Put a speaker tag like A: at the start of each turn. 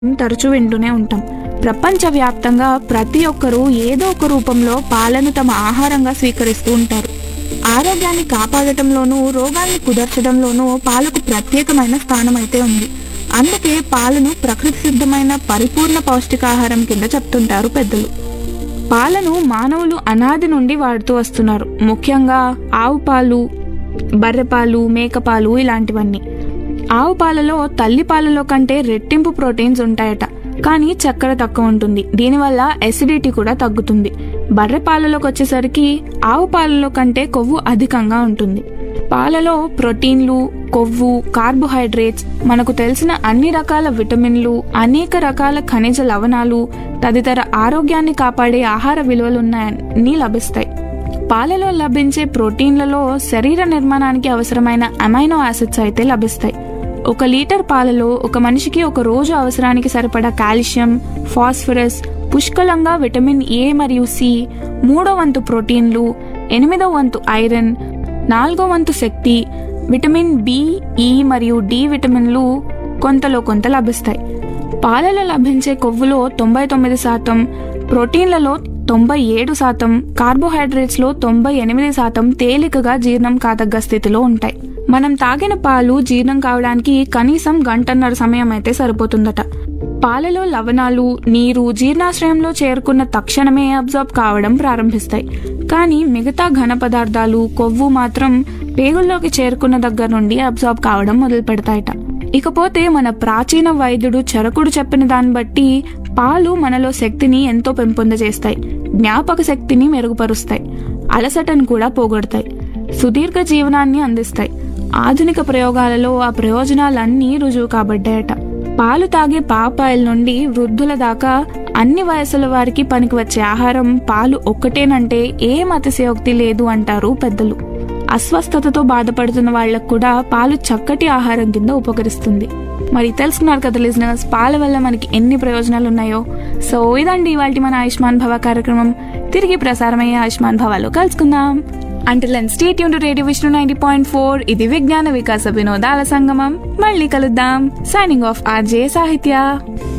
A: తరచూ వింటూనే ఉంటాం ప్రపంచవ్యాప్తంగా ప్రతి ఒక్కరూ ఏదో ఒక రూపంలో పాలను తమ ఆహారంగా స్వీకరిస్తూ ఉంటారు ఆరోగ్యాన్ని కాపాడటంలోనూ రోగాల్ని కుదర్చడంలోనూ పాలకు ప్రత్యేకమైన స్థానం అయితే ఉంది అందుకే పాలను ప్రకృతి సిద్ధమైన పరిపూర్ణ పౌష్టికాహారం కింద చెప్తుంటారు పెద్దలు పాలను మానవులు అనాది నుండి వాడుతూ వస్తున్నారు ముఖ్యంగా ఆవు పాలు బర్రెపాలు మేకపాలు ఇలాంటివన్నీ ఆవు పాలలో తల్లి పాలలో కంటే రెట్టింపు ప్రోటీన్స్ ఉంటాయట కానీ చక్కెర తక్కువ ఉంటుంది దీనివల్ల ఎసిడిటీ కూడా తగ్గుతుంది బర్రె పాలలోకి వచ్చేసరికి ఆవు పాలలో కంటే కొవ్వు అధికంగా ఉంటుంది పాలలో ప్రోటీన్లు కొవ్వు కార్బోహైడ్రేట్స్ మనకు తెలిసిన అన్ని రకాల విటమిన్లు అనేక రకాల ఖనిజ లవణాలు తదితర ఆరోగ్యాన్ని కాపాడే ఆహార విలువలున్నాయని లభిస్తాయి పాలలో లభించే ప్రోటీన్లలో శరీర నిర్మాణానికి అవసరమైన అమైనో యాసిడ్స్ అయితే లభిస్తాయి ఒక లీటర్ పాలలో ఒక మనిషికి ఒక రోజు అవసరానికి సరిపడా కాల్షియం ఫాస్ఫరస్ పుష్కలంగా విటమిన్ ఏ మరియు సి మూడో వంతు ప్రోటీన్లు ఎనిమిదో వంతు ఐరన్ నాలుగో వంతు శక్తి విటమిన్ బి ఈ మరియు డి విటమిన్లు కొంతలో కొంత లభిస్తాయి పాలలో లభించే కొవ్వులో తొంభై తొమ్మిది శాతం ప్రోటీన్లలో తొంభై ఏడు శాతం కార్బోహైడ్రేట్స్లో తొంభై ఎనిమిది శాతం తేలికగా జీర్ణం కాదగ్గ స్థితిలో ఉంటాయి మనం తాగిన పాలు జీర్ణం కావడానికి కనీసం గంటన్నర సమయం అయితే సరిపోతుందట పాలలో లవణాలు నీరు జీర్ణాశ్రయంలో చేరుకున్న తక్షణమే అబ్జార్బ్ కావడం ప్రారంభిస్తాయి కానీ మిగతా ఘన పదార్థాలు కొవ్వు మాత్రం పేగుల్లోకి చేరుకున్న దగ్గర నుండి అబ్జార్బ్ కావడం మొదలు పెడతాయట ఇకపోతే మన ప్రాచీన వైద్యుడు చరకుడు చెప్పిన దాన్ని బట్టి పాలు మనలో శక్తిని ఎంతో పెంపొందజేస్తాయి జ్ఞాపక శక్తిని మెరుగుపరుస్తాయి అలసటను కూడా పోగొడతాయి సుదీర్ఘ జీవనాన్ని అందిస్తాయి ఆధునిక ప్రయోగాలలో ఆ ప్రయోజనాలన్నీ రుజువు కాబడ్డాయట పాలు తాగే పాపాయిల నుండి వృద్ధుల దాకా అన్ని వయసుల వారికి పనికి వచ్చే ఆహారం పాలు ఒక్కటేనంటే ఏం అతిశయోక్తి లేదు అంటారు పెద్దలు అస్వస్థతతో బాధపడుతున్న వాళ్ళకు కూడా పాలు చక్కటి ఆహారం కింద ఉపకరిస్తుంది మరి తెలుసుకున్నారు కదా లిజనర్స్ పాల వల్ల మనకి ఎన్ని ప్రయోజనాలు ఉన్నాయో సో ఇదండి ఇవాళ మన ఆయుష్మాన్ భవ కార్యక్రమం తిరిగి ప్రసారమయ్యే ఆయుష్మాన్ భవాలో కలుసుకుందాం అంటిల్ అండ్ స్టేట్ యూన్ radio Vishnu ninety point four ఇది విజ్ఞాన వికాస వినోదాల సంగమం మళ్ళీ కలుద్దాం సైనింగ్ ఆఫ్ ఆర్జే సాహిత్య